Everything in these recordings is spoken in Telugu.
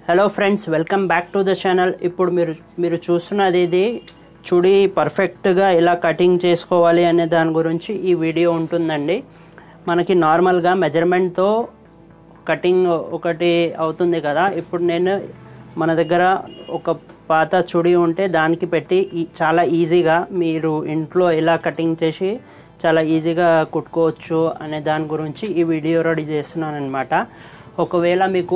hello friends welcome back to the channel ఇప్పుడు మీరు మీరు చూస్తున్నది ఇది చుడి పర్ఫెక్ట్గా ఎలా కటింగ్ చేసుకోవాలి అనే దాని గురించి ఈ వీడియో ఉంటుందండి మనకి నార్మల్గా మెజర్మెంట్తో కటింగ్ ఒకటి అవుతుంది కదా ఇప్పుడు నేను మన దగ్గర ఒక పాత చుడి ఉంటే దానికి పెట్టి ఈ- చాలా ఈజీగా మీరు ఇంట్లో ఎలా కటింగ్ చేసి చాలా ఈజీగా కుట్టుకోవచ్చు అనే దాని గురించి ఈ వీడియో రెడీ చేస్తున్నాను అనమాట ఒకవేళ మీకు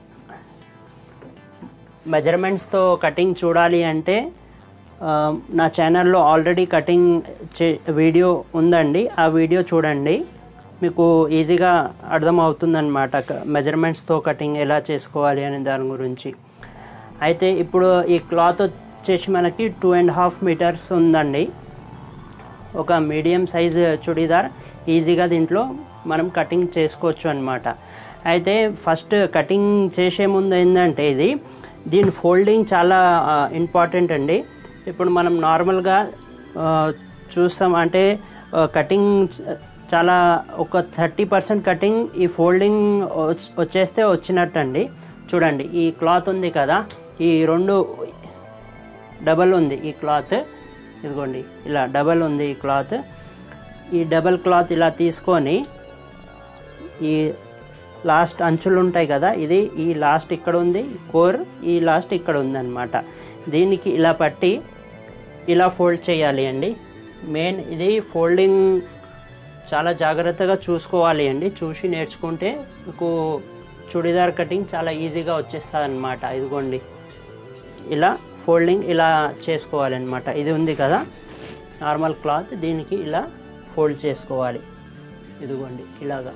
మెజర్మెంట్స్తో కటింగ్ చూడాలి అంటే ఆ, నా ఛానల్లో ఆల్రెడీ కటింగ్ చే వీడియో ఉందండి ఆ వీడియో చూడండి మీకు ఈజీగా అర్థమవుతుందన్నమాట మెజర్మెంట్స్తో కటింగ్ ఎలా చేసుకోవాలి అనే దాని గురించి అయితే ఇప్పుడు ఈ క్లాత్ వచ్చేసి మనకి టూ అండ్ హాఫ్ మీటర్స్ ఉందండి ఒక మీడియం సైజ్ చుడీదార్ ఈజీగా దీంట్లో మనం కటింగ్ చేసుకోవచ్చు అనమాట అయితే ఫస్ట్ కటింగ్ చేసే ముందు ఏంటంటే ఇది దీని ఫోల్డింగ్ చాలా ఇంపార్టెంట్ అండి ఇప్పుడు మనం నార్మల్గా ఆ, చూస్తాం అంటే ఆ, కటింగ్ చ- చాలా ఒక థర్టీ పర్సెంట్ కటింగ్ ఈ ఫోల్డింగ్ వచ్- వచ్చేస్తే వచ్చినట్టు అండి చూడండి ఈ క్లాత్ ఉంది కదా ఈ రెండు డబల్ ఉంది ఈ క్లాత్ ఇదిగోండి ఇలా డబల్ ఉంది ఈ క్లాత్ ఈ డబల్ క్లాత్ ఇలా తీసుకొని ఈ లాస్ట్ అంచులు ఉంటాయి కదా ఇది ఈ లాస్ట్ ఇక్కడ ఉంది కోర్ ఈ లాస్ట్ ఇక్కడ ఉంది అనమాట దీనికి ఇలా పట్టి ఇలా ఫోల్డ్ చేయాలి అండి మెయిన్ ఇది ఫోల్డింగ్ చాలా జాగ్రత్తగా చూసుకోవాలి అండి చూసి నేర్చుకుంటే మీకు చుడిదార్ కటింగ్ చాలా ఈజీగా వచ్చేస్తుంది అనమాట ఇదిగోండి ఇలా ఫోల్డింగ్ ఇలా చేసుకోవాలన్నమాట ఇది ఉంది కదా నార్మల్ క్లాత్ దీనికి ఇలా ఫోల్డ్ చేసుకోవాలి ఇదిగోండి ఇలాగా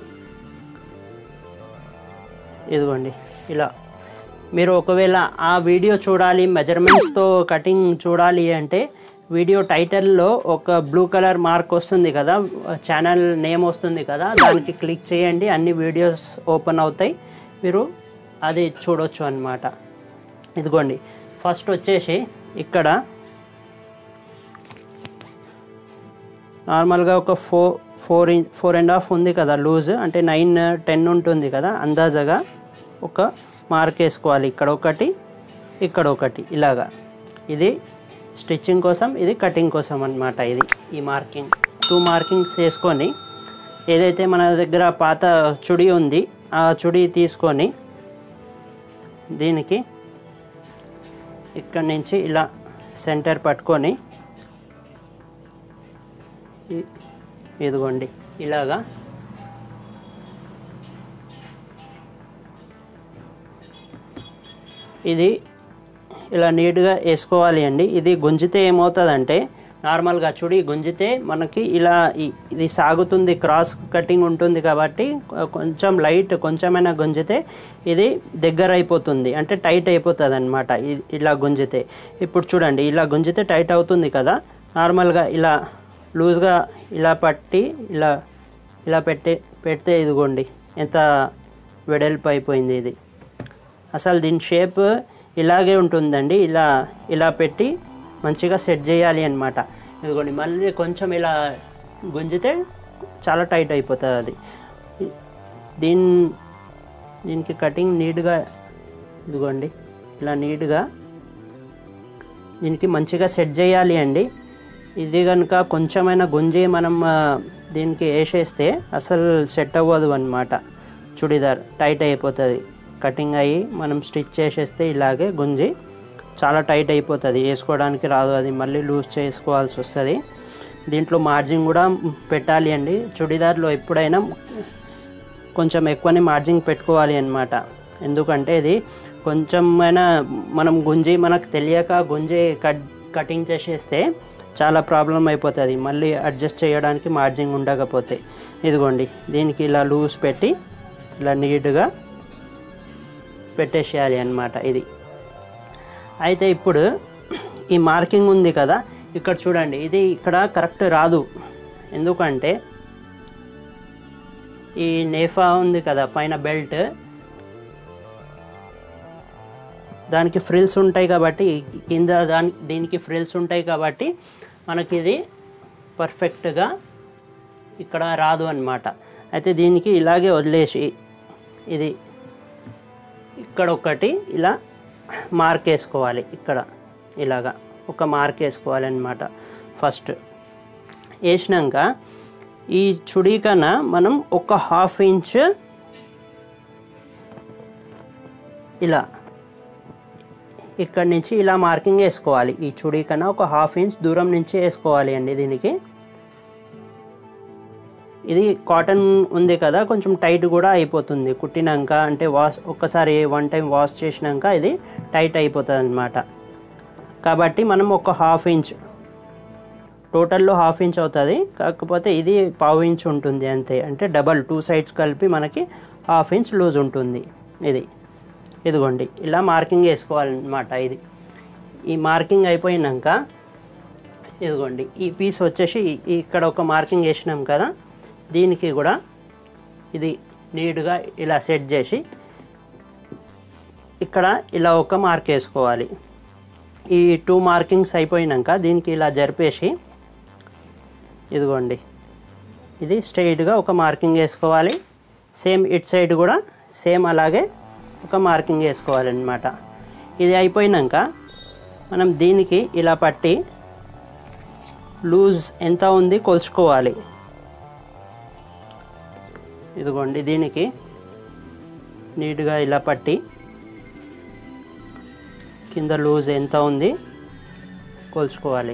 ఇదిగోండి ఇలా మీరు ఒకవేళ ఆ వీడియో చూడాలి మెజర్మెంట్స్తో కటింగ్ చూడాలి అంటే వీడియో టైటిల్లో ఒక బ్లూ కలర్ మార్క్ వస్తుంది కదా ఛానల్ నేమ్ వస్తుంది కదా దానికి క్లిక్ చేయండి అన్ని వీడియోస్ ఓపెన్ అవుతాయి మీరు అది చూడొచ్చు అన్నమాట ఇదిగోండి ఫస్ట్ వచ్చేసి ఇక్కడ నార్మల్గా ఒక four four in four and half ఉంది కదా లూజ్ అంటే నైన్ టెన్ ఉంటుంది కదా అందాజగా ఒక మార్క్ వేసుకోవాలి ఇక్కడ ఒకటి ఇక్కడ ఒకటి ఇలాగా ఇది స్టిచ్చింగ్ కోసం ఇది కటింగ్ కోసం అన్నమాట ఇది ఈ మార్కింగ్ టూ మార్కింగ్స్ వేసుకొని ఏదైతే మన దగ్గర పాత చుడి ఉంది ఆ చుడి తీసుకొని దీనికి ఇక్కడి నుంచి ఇలా సెంటర్ పట్టుకొని ఇ- ఇదిగోండి ఇలాగా ఇది ఇలా నీట్గా వేసుకోవాలి అండి ఇది గుంజితే ఏమవుతుందంటే నార్మల్గా చుడి గుంజితే మనకి ఇలా ఇ- ఇది సాగుతుంది క్రాస్ కటింగ్ ఉంటుంది కాబట్టి కొ- కొంచెం లైట్ కొంచెమైనా గుంజితే ఇది దగ్గర అయిపోతుంది అంటే టైట్ అయిపోతుంది అనమాట ఇలా గుంజితే ఇప్పుడు చూడండి ఇలా గుంజితే టైట్ అవుతుంది కదా నార్మల్గా ఇలా లూజ్గా ఇలా పట్టి ఇలా ఇలా పెట్టి పెడితే ఇదిగోండి ఎంత వెడల్పు అయిపోయింది ఇది అసలు దీని షేప్ ఇలాగే ఉంటుందండి ఇలా ఇలా పెట్టి మంచిగా సెట్ చేయాలి అనమాట ఇదిగోండి మళ్ళీ కొంచెం ఇలా గుంజితే చాలా టైట్ అయిపోతుంది అది దీని దీనికి కటింగ్ నీట్గా ఇదిగోండి ఇలా నీట్గా దీనికి మంచిగా సెట్ చేయాలి అండి ఇది కనుక కొంచెమైనా గుంజి మనం ఆ, దీనికి వేసేస్తే అసలు సెట్ అవ్వదు అనమాట చుడిదార్ టైట్ అయిపోతుంది కటింగ్ అయ్యి మనం స్టిచ్ చేసేస్తే ఇలాగే గుంజి చాలా టైట్ అయిపోతుంది వేసుకోవడానికి రాదు అది మళ్ళీ లూజ్ చేసుకోవాల్సి వస్తుంది దీంట్లో మార్జిన్ కూడా పెట్టాలి అండి చుడిదార్లో ఎప్పుడైనా కొంచెం ఎక్కువనే మార్జిన్ పెట్టుకోవాలి అన్నమాట ఎందుకంటే ఇది కొంచెమైనా మనం గుంజి మనకు తెలియక గుంజి కట్ కటింగ్ చేసేస్తే చాలా ప్రాబ్లం అయిపోతుంది మళ్ళీ అడ్జస్ట్ చేయడానికి మార్జిన్ ఉండకపోతే ఇదిగోండి దీనికి ఇలా లూజ్ పెట్టి ఇలా నీట్గా పెట్టేసేయాలి అన్నమాట ఇది అయితే ఇప్పుడు ఈ మార్కింగ్ ఉంది కదా ఇక్కడ చూడండి ఇది ఇక్కడ కరెక్ట్ రాదు ఎందుకంటే ఈ నేఫా ఉంది కదా పైన బెల్ట్ దానికి ఫ్రిల్స్ ఉంటాయి కాబట్టి కింద దాని దీనికి ఫ్రిల్స్ ఉంటాయి కాబట్టి మనకి ఇది పర్ఫెక్ట్గా ఇక్కడ రాదు అన్నమాట అయితే దీనికి ఇలాగే వదిలేసి ఇది ఇక్కడ ఒకటి ఇలా మార్క్ వేసుకోవాలి ఇక్కడ ఇలాగా ఒక మార్క్ వేసుకోవాలి అనమాట ఫస్ట్ వేసినాక ఈ చుడీ కన్నా మనం ఒక హాఫ్ ఇంచ్ ఇలా ఇక్కడ నుంచి ఇలా మార్కింగ్ వేసుకోవాలి ఈ చుడీ కన్నా ఒక హాఫ్ ఇంచ్ దూరం నుంచి వేసుకోవాలి అండి దీనికి ఇది కాటన్ ఉంది కదా కొంచెం టైట్ కూడా అయిపోతుంది కుట్టినాక అంటే వాష్ ఒక్కసారి వన్ టైం వాష్ చేసినాక ఇది టైట్ అయిపోతుంది అనమాట కాబట్టి మనం ఒక హాఫ్ ఇంచ్ టోటల్లో హాఫ్ ఇంచ్ అవుతుంది కాకపోతే ఇది పావు ఇంచ్ ఉంటుంది అంతే అంటే డబల్ టూ సైడ్స్ కలిపి మనకి హాఫ్ ఇంచ్ లూజ్ ఉంటుంది ఇది ఇదిగోండి ఇలా మార్కింగ్ వేసుకోవాలన్నమాట ఇది ఈ మార్కింగ్ అయిపోయినాక ఇదిగోండి ఈ పీస్ వచ్చేసి ఈ- ఇక్కడ ఒక మార్కింగ్ వేసినాం కదా దీనికి కూడా ఇది నీట్గా ఇలా సెట్ చేసి ఇక్కడ ఇలా ఒక మార్క్ వేసుకోవాలి ఈ టూ మార్కింగ్స్ అయిపోయినాక దీనికి ఇలా జరిపేసి ఇదిగోండి ఇది స్ట్రైట్గా ఒక మార్కింగ్ వేసుకోవాలి సేమ్ ఇట్ సైడ్ కూడా సేమ్ అలాగే ఒక మార్కింగ్ వేసుకోవాలన్నమాట ఇది అయిపోయినాక మనం దీనికి ఇలా పట్టి లూజ్ ఎంత ఉంది కొలుచుకోవాలి ఇదిగోండి దీనికి నీట్గా ఇలా పట్టి కింద లూజ్ ఎంత ఉంది కొలుచుకోవాలి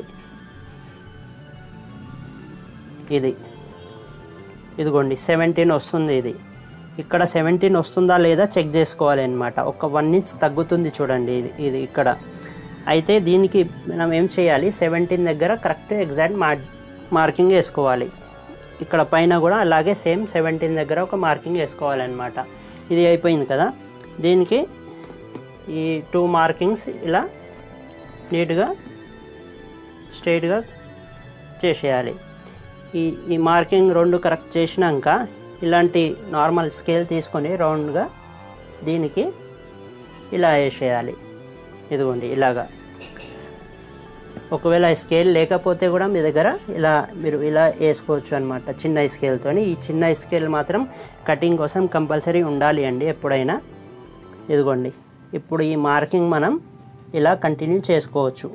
ఇది ఇదిగోండి సెవెంటీన్ వస్తుంది ఇది ఇక్కడ సెవెంటీన్ వస్తుందా లేదా చెక్ చేసుకోవాలి అనమాట ఒక వన్ ఇంచ్ తగ్గుతుంది చూడండి ఇది ఇది ఇక్కడ అయితే దీనికి మనం ఏం చేయాలి సెవెంటీన్ దగ్గర కరెక్ట్ ఎగ్జాక్ట్ మార్ మార్కింగ్ వేసుకోవాలి ఇక్కడ పైన కూడా అలాగే సేమ్ సెవెంటీన్ దగ్గర ఒక మార్కింగ్ వేసుకోవాలన్నమాట ఇది అయిపోయింది కదా దీనికి ఈ టూ మార్కింగ్స్ ఇలా నీట్గా స్ట్రైట్గా చేసేయాలి ఈ ఈ మార్కింగ్ రెండు కరెక్ట్ చేసినాక ఇలాంటి నార్మల్ స్కేల్ తీసుకొని రౌండ్గా దీనికి ఇలా వేసేయాలి ఇదిగోండి ఇలాగా ఒకవేళ స్కేల్ లేకపోతే కూడా మీ దగ్గర ఇలా మీరు ఇలా వేసుకోవచ్చు అనమాట చిన్న స్కేల్తో ఈ చిన్న స్కేల్ మాత్రం కటింగ్ కోసం కంపల్సరీ ఉండాలి అండి ఎప్పుడైనా ఇదిగోండి ఇప్పుడు ఈ మార్కింగ్ మనం ఇలా కంటిన్యూ చేసుకోవచ్చు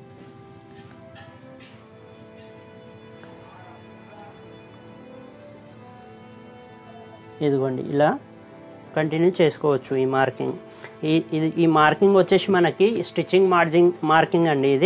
ఇదిగోండి ఇలా కంటిన్యూ చేసుకోవచ్చు ఈ మార్కింగ్ ఈ ఇది ఈ మార్కింగ్ వచ్చేసి మనకి స్టిచ్చింగ్ మార్జింగ్ మార్కింగ్ అండి ఇది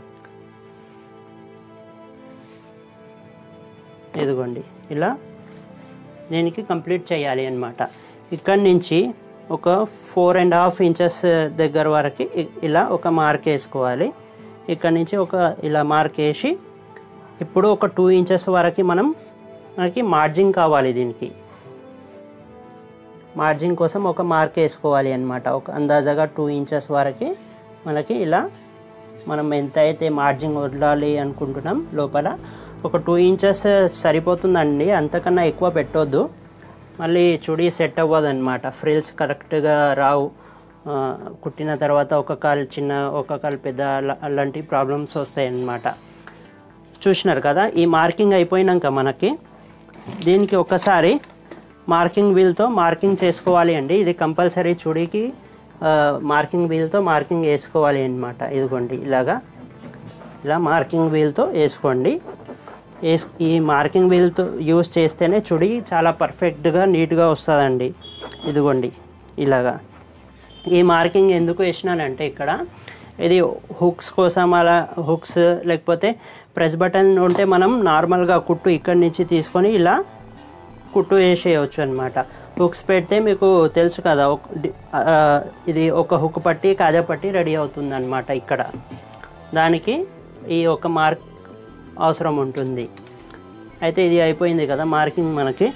ఇదిగోండి ఇలా దీనికి కంప్లీట్ చేయాలి అన్నమాట ఇక్కడి నుంచి ఒక ఫోర్ అండ్ హాఫ్ ఇంచెస్ దగ్గర వరకు ఇ- ఇలా ఒక మార్క్ వేసుకోవాలి ఇక్కడ నుంచి ఒక ఇలా మార్క్ వేసి ఇప్పుడు ఒక టూ ఇంచెస్ వరకు మనం మనకి మార్జింగ్ కావాలి దీనికి మార్జింగ్ కోసం ఒక మార్క్ వేసుకోవాలి అనమాట ఒక అందాజాగా టూ ఇంచెస్ వరకు మనకి ఇలా మనం ఎంత అయితే మార్జింగ్ వదలాలి అనుకుంటున్నాం లోపల ఒక టూ ఇంచెస్ సరిపోతుందండి అంతకన్నా ఎక్కువ పెట్టొద్దు మళ్ళీ చుడి సెట్ అవ్వదు అనమాట ఫ్రిల్స్ కరెక్ట్గా రావు ఆ, కుట్టిన తర్వాత ఒక కాలు చిన్న ఒక కాలు పెద్ద అలా- అలాంటి ప్రాబ్లమ్స్ వస్తాయి అన్నమాట చూసినారు కదా ఈ మార్కింగ్ అయిపోయినాక మనకి దీనికి ఒకసారి మార్కింగ్ వీల్తో మార్కింగ్ చేసుకోవాలి అండి ఇది కంపల్సరీ చుడీకి ఆ, మార్కింగ్ వీల్తో మార్కింగ్ వేసుకోవాలి అన్నమాట ఇదిగోండి ఇలాగా ఇలా మార్కింగ్ వీల్తో వేసుకోండి వేస్ ఈ మార్కింగ్ వీల్తో యూస్ చేస్తేనే చుడి చాలా పర్ఫెక్ట్గా నీట్గా వస్తుందండి ఇదిగోండి ఇలాగా ఈ మార్కింగ్ ఎందుకు వేసినానంటే ఇక్కడ ఇది హుక్స్ కోసం అలా హుక్స్ లేకపోతే ప్రెస్ బటన్ ఉంటే మనం నార్మల్గా కుట్టు ఇక్కడి నుంచి తీసుకొని ఇలా కుట్టు వేసేయచ్చు అనమాట హుక్స్ పెడితే మీకు తెలుసు కదా ఒక- డి- ఆ, ఇది ఒక హుక్ పట్టి కాజా పట్టి రెడీ అవుతుంది అనమాట ఇక్కడ దానికి ఈ ఒక మార్క్ అవసరం ఉంటుంది అయితే ఇది అయిపోయింది కదా మార్కింగ్ మనకి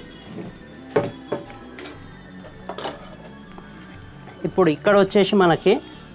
ఇప్పుడు ఇక్కడ వచ్చేసి మనకి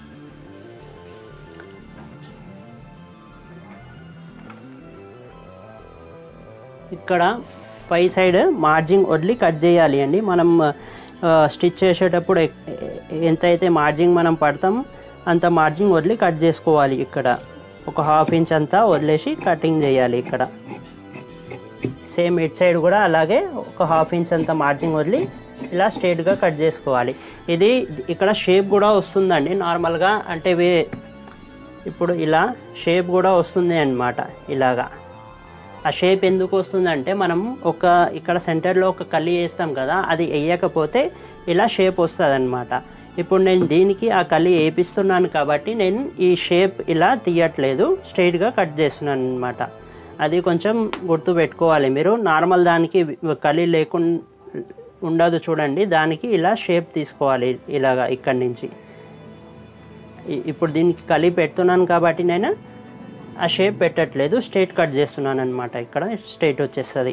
ఇక్కడ పై సైడ్ మార్జింగ్ వదిలి కట్ చేయాలి అండి మనం ఆ, స్టిచ్ చేసేటప్పుడు ఎ- ఎ- ఎంతైతే మార్జింగ్ మనం పడతాం అంత మార్జింగ్ వదిలి కట్ చేసుకోవాలి ఇక్కడ ఒక హాఫ్ ఇంచ్ అంతా వదిలేసి కటింగ్ చేయాలి ఇక్కడ సేమ్ ఇట్ సైడ్ కూడా అలాగే ఒక హాఫ్ ఇంచ్ అంత మార్జింగ్ వదిలి ఇలా స్ట్రేట్గా కట్ చేసుకోవాలి ఇది ఇక్కడ షేప్ కూడా వస్తుందండి నార్మల్గా అంటే వే ఇప్పుడు ఇలా షేప్ కూడా వస్తుంది అన్నమాట ఇలాగా ఆ షేప్ ఎందుకు వస్తుందంటే మనం ఒక ఇక్కడ సెంటర్లో ఒక కలి వేస్తాం కదా అది వేయకపోతే ఇలా షేప్ వస్తుంది అనమాట ఇప్పుడు నేను దీనికి ఆ కలి వేపిస్తున్నాను కాబట్టి నేను ఈ షేప్ ఇలా తీయట్లేదు స్ట్రైట్గా కట్ చేస్తున్నాను అనమాట అది కొంచెం గుర్తు పెట్టుకోవాలి మీరు నార్మల్ దానికి కలి లేకుండా ఉండదు చూడండి దానికి ఇలా షేప్ తీసుకోవాలి ఇలాగా ఇక్కడి నుంచి ఇ- ఇప్పుడు దీనికి కలి పెడుతున్నాను కాబట్టి నేను ఆ షేప్ పెట్టట్లేదు స్ట్రైట్ కట్ చేస్తున్నాను అనమాట ఇక్కడ స్ట్రైట్ వచ్చేస్తుంది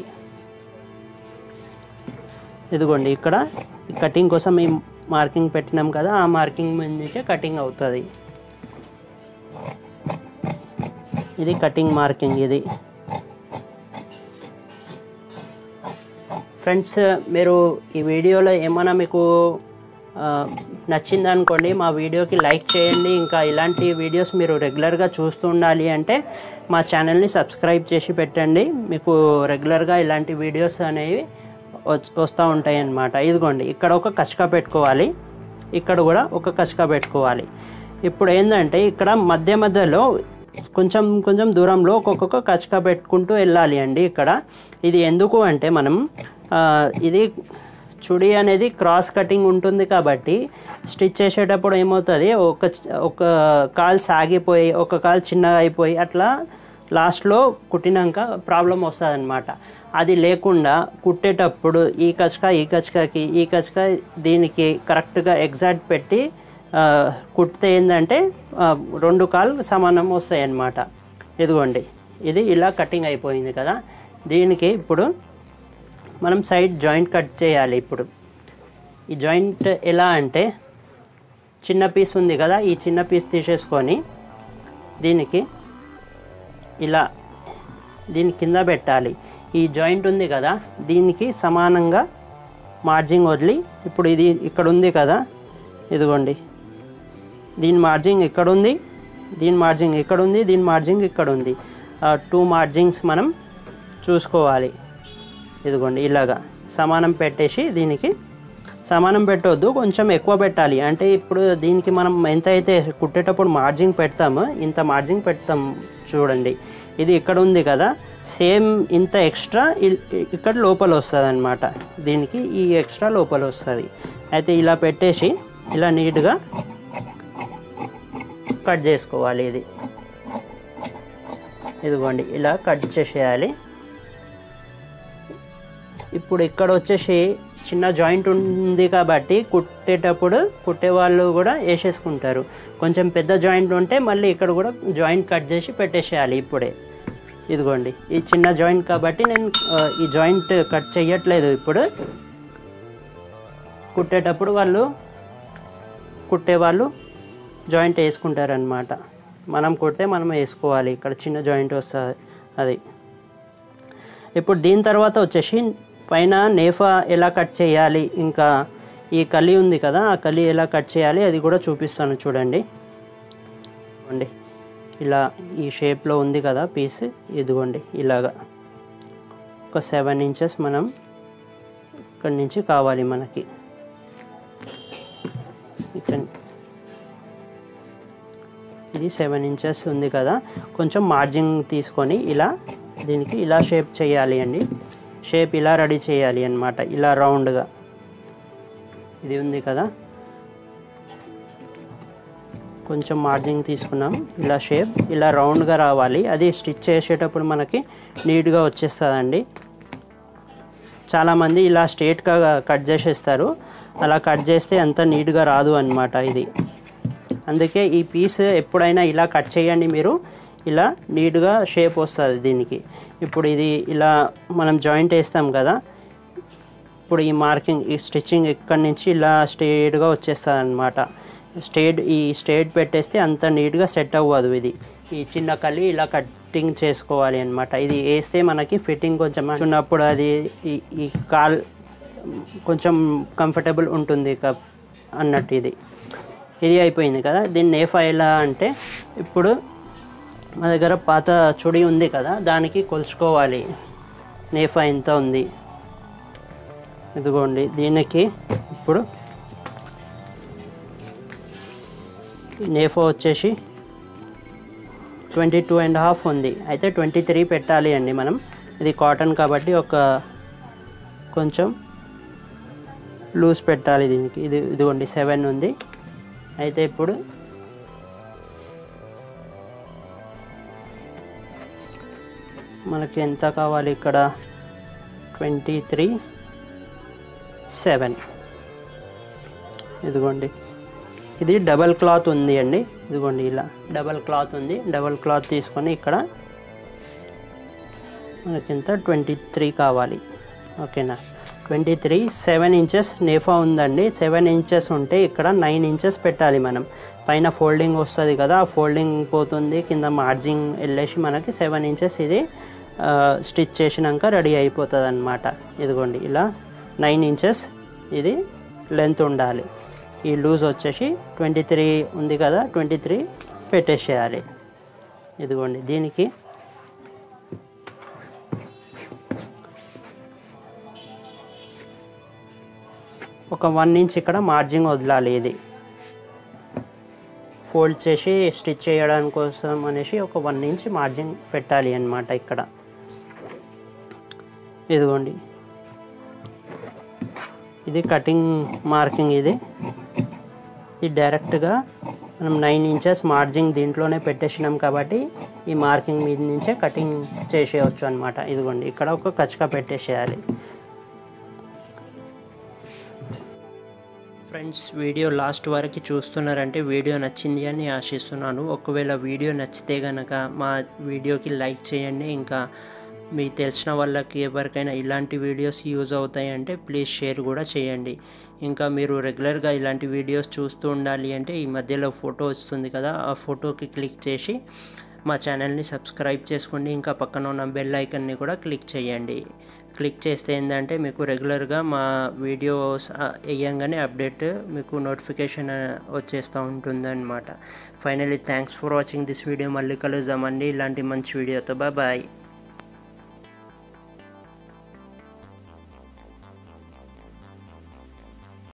ఇదిగోండి ఇక్కడ కటింగ్ కోసం ఈ మార్కింగ్ పెట్టినాం కదా ఆ మార్కింగ్ మీద నుంచే కటింగ్ అవుతుంది ఇది కటింగ్ మార్కింగ్ ఇది ఫ్రెండ్స్ మీరు ఈ వీడియోలో ఏమైనా మీకు ఆ, నచ్చింది అనుకోండి మా వీడియోకి లైక్ చేయండి ఇంకా ఇలాంటి వీడియోస్ మీరు రెగ్యులర్గా చూస్తూ ఉండాలి అంటే మా ఛానల్ని సబ్స్క్రైబ్ చేసి పెట్టండి మీకు రెగ్యులర్గా ఇలాంటి వీడియోస్ అనేవి వస్తూ ఉంటాయి అన్నమాట ఇదిగోండి ఇక్కడ ఒక కచక పెట్టుకోవాలి ఇక్కడ కూడా ఒక కచక పెట్టుకోవాలి ఇప్పుడు ఏంటంటే ఇక్కడ మధ్య మధ్యలో కొంచెం కొంచెం దూరంలో ఒక్కొక్క కచక పెట్టుకుంటూ వెళ్ళాలి అండి ఇక్కడ ఇది ఎందుకు అంటే మనం ఆ, ఇది చుడి అనేది క్రాస్ కటింగ్ ఉంటుంది కాబట్టి స్టిచ్ చేసేటప్పుడు ఏమవుతుంది ఒక చ- ఒక కాల్ సాగిపోయి ఒక కాల్ చిన్నగా అయిపోయి అట్లా లాస్ట్లో కుట్టినాక ప్రాబ్లం వస్తుంది అనమాట అది లేకుండా కుట్టేటప్పుడు ఈ కచక ఈ కచకకి ఈ కచక దీనికి కరెక్ట్గా ఎగ్జాక్ట్ పెట్టి ఆ, కుడితే ఏంటంటే ఆ, రెండు కాళ్ళు సమానం వస్తాయి అన్నమాట ఇదిగోండి ఇది ఇలా కటింగ్ అయిపోయింది కదా దీనికి ఇప్పుడు మనం సైడ్ జాయింట్ కట్ చేయాలి ఇప్పుడు ఈ జాయింట్ ఎలా అంటే చిన్న పీస్ ఉంది కదా ఈ చిన్న పీస్ తీసేసుకొని దీనికి ఇలా దీని కింద పెట్టాలి ఈ జాయింట్ ఉంది కదా దీనికి సమానంగా మార్జింగ్ వదిలి ఇప్పుడు ఇది ఇక్కడ ఉంది కదా ఇదిగోండి దీని మార్జింగ్ ఇక్కడ ఉంది దీని మార్జింగ్ ఇక్కడ ఉంది దీని మార్జింగ్ ఇక్కడ ఉంది టూ మార్జింగ్స్ మనం చూసుకోవాలి ఇదిగోండి ఇలాగా సమానం పెట్టేసి దీనికి సమానం పెట్టవద్దు కొంచెం ఎక్కువ పెట్టాలి అంటే ఇప్పుడు దీనికి మనం ఎంత అయితే కుట్టేటప్పుడు మార్జింగ్ పెడతామో ఇంత మార్జింగ్ పెడతాం చూడండి ఇది ఇక్కడ ఉంది కదా సేమ్ ఇంత ఎక్స్ట్రా ఇక్కడ లోపల వస్తుంది అనమాట దీనికి ఈ ఎక్స్ట్రా లోపల వస్తుంది అయితే ఇలా పెట్టేసి ఇలా నీట్గా కట్ చేసుకోవాలి ఇది ఇదిగోండి ఇలా కట్ చేసేయాలి ఇప్పుడు ఇక్కడ వచ్చేసి చిన్న జాయింట్ ఉంది కాబట్టి కుట్టేటప్పుడు కుట్టే వాళ్ళు కూడా వేసేసుకుంటారు కొంచెం పెద్ద జాయింట్ ఉంటే మళ్ళీ ఇక్కడ కూడా జాయింట్ కట్ చేసి పెట్టేసేయాలి ఇప్పుడే ఇదిగోండి ఈ చిన్న జాయింట్ కాబట్టి నేను ఆ, ఈ జాయింట్ కట్ చేయట్లేదు ఇప్పుడు కుట్టేటప్పుడు వాళ్ళు కుట్టేవాళ్ళు జాయింట్ వేసుకుంటారనమాట మనం కుడితే మనం వేసుకోవాలి ఇక్కడ చిన్న జాయింట్ వస్తుంది అది ఇప్పుడు దీని తర్వాత వచ్చేసి పైన నేఫా ఎలా కట్ చేయాలి ఇంకా ఈ కలి ఉంది కదా ఆ కలి ఎలా కట్ చేయాలి అది కూడా చూపిస్తాను చూడండి ఇదిగోండి ఇలా ఈ షేప్లో ఉంది కదా పీస్ ఇదిగోండి ఇలాగా ఒక సెవెన్ ఇంచెస్ మనం ఇక్కడి నుంచి కావాలి మనకి ఇక్కడ ఇది సెవెన్ ఇంచెస్ ఉంది కదా కొంచెం మార్జింగ్ తీసుకొని ఇలా దీనికి ఇలా షేప్ చేయాలి అండి షేప్ ఇలా రెడీ చేయాలి అన్నమాట ఇలా రౌండ్గా ఇది ఉంది కదా కొంచెం మార్జింగ్ తీసుకున్నాం ఇలా షేప్ ఇలా రౌండ్గా రావాలి అది స్టిచ్ చేసేటప్పుడు మనకి నీట్గా వచ్చేస్తుందండి చాలామంది ఇలా స్ట్రేట్గా కట్ చేసేస్తారు అలా కట్ చేస్తే అంత నీట్గా రాదు అన్నమాట ఇది అందుకే ఈ పీస్ ఎప్పుడైనా ఇలా కట్ చేయండి మీరు ఇలా నీట్గా షేప్ వస్తుంది దీనికి ఇప్పుడు ఇది ఇలా మనం జాయింట్ వేస్తాం కదా ఇప్పుడు ఈ మార్కింగ్ ఈ స్టిచ్చింగ్ ఇక్కడి నుంచి ఇలా స్ట్రేట్గా వచ్చేస్తుంది అనమాట స్ట్రేట్ ఈ స్ట్రేట్ పెట్టేస్తే అంత నీట్గా సెట్ అవ్వదు ఇది ఈ చిన్న కలి ఇలా కటింగ్ చేసుకోవాలి అనమాట ఇది వేస్తే మనకి ఫిట్టింగ్ కొంచెం ఉన్నప్పుడు అది ఈ ఈ కాల్ కొంచెం కంఫర్టబుల్ ఉంది క- అన్నట్టు ఇది ఇది అయిపోయింది కదా దీన్ని నేఫా ఎలా అంటే ఇప్పుడు మా దగ్గర పాత చుడి ఉంది కదా దానికి కొలుచుకోవాలి నేఫా ఎంత ఉంది ఇదిగోండి దీనికి ఇప్పుడు నేఫో వచ్చేసి ట్వంటీ టూ అండ్ హాఫ్ ఉంది అయితే ట్వంటీ త్రీ పెట్టాలి అండి మనం ఇది కాటన్ కాబట్టి ఒక కొంచెం లూజ్ పెట్టాలి దీనికి ఇది ఇదిగోండి సెవెన్ ఉంది అయితే ఇప్పుడు మనకి ఎంత కావాలి ఇక్కడ ట్వంటీ త్రీ సెవెన్ ఇదిగోండి ఇది డబల్ క్లాత్ ఉంది అండి ఇదిగోండి ఇలా డబల్ క్లాత్ ఉంది డబల్ క్లాత్ తీసుకొని ఇక్కడ మనకి ఎంత ట్వంటీ త్రీ కావాలి ఓకేనా ట్వంటీ త్రీ సెవెన్ ఇంచెస్ నేఫా ఉందండి సెవెన్ ఇంచెస్ ఉంటే ఇక్కడ నైన్ ఇంచెస్ పెట్టాలి మనం పైన ఫోల్డింగ్ వస్తుంది కదా ఆ ఫోల్డింగ్ పోతుంది కింద మార్జింగ్ వెళ్ళేసి మనకి సెవెన్ ఇంచెస్ ఇది స్టిచ్ చేసినాక రెడీ అయిపోతుంది అనమాట ఇదిగోండి ఇలా నైన్ ఇంచెస్ ఇది లెంత్ ఉండాలి ఈ లూజ్ వచ్చేసి ట్వంటీ త్రీ ఉంది కదా ట్వంటీ త్రీ పెట్టేసేయాలి ఇదిగోండి దీనికి ఒక వన్ ఇంచ్ ఇక్కడ మార్జింగ్ వదలాలి ఇది ఫోల్డ్ చేసి స్టిచ్ చేయడం కోసం అనేసి ఒక వన్ ఇంచ్ మార్జింగ్ పెట్టాలి అన్నమాట ఇక్కడ ఇదిగోండి ఇది కటింగ్ మార్కింగ్ ఇది ఇది డైరెక్ట్గా మనం నైన్ ఇంచెస్ మార్జింగ్ దీంట్లోనే పెట్టేసినాం కాబట్టి ఈ మార్కింగ్ మీద నుంచే కటింగ్ చేసేయచ్చు అనమాట ఇదిగోండి ఇక్కడ ఒక కచక పెట్టేసేయాలి ఫ్రెండ్స్ వీడియో లాస్ట్ వరకు చూస్తున్నారంటే వీడియో నచ్చింది అని ఆశిస్తున్నాను ఒకవేళ వీడియో నచ్చితే కనుక మా వీడియోకి లైక్ చేయండి ఇంకా మీకు తెలిసిన వాళ్ళకి ఎవరికైనా ఇలాంటి వీడియోస్ యూజ్ అవుతాయి అంటే ప్లీజ్ షేర్ కూడా చేయండి ఇంకా మీరు రెగ్యులర్గా ఇలాంటి వీడియోస్ చూస్తూ ఉండాలి అంటే ఈ మధ్యలో ఫోటో వస్తుంది కదా ఆ ఫోటోకి క్లిక్ చేసి మా ఛానల్ని సబ్స్క్రైబ్ చేసుకోండి ఇంకా పక్కన ఉన్న బెల్ ఐకన్ని కూడా క్లిక్ చేయండి క్లిక్ చేస్తే ఏంటంటే మీకు రెగ్యులర్గా మా వీడియోస్ వేయంగానే అప్డేట్ మీకు నోటిఫికేషన్ వచ్చేస్తూ ఉంటుందన్నమాట finally thanks for watching this video మళ్ళీ కలుద్దామండి ఇలాంటి మంచి వీడియోతో బాయ్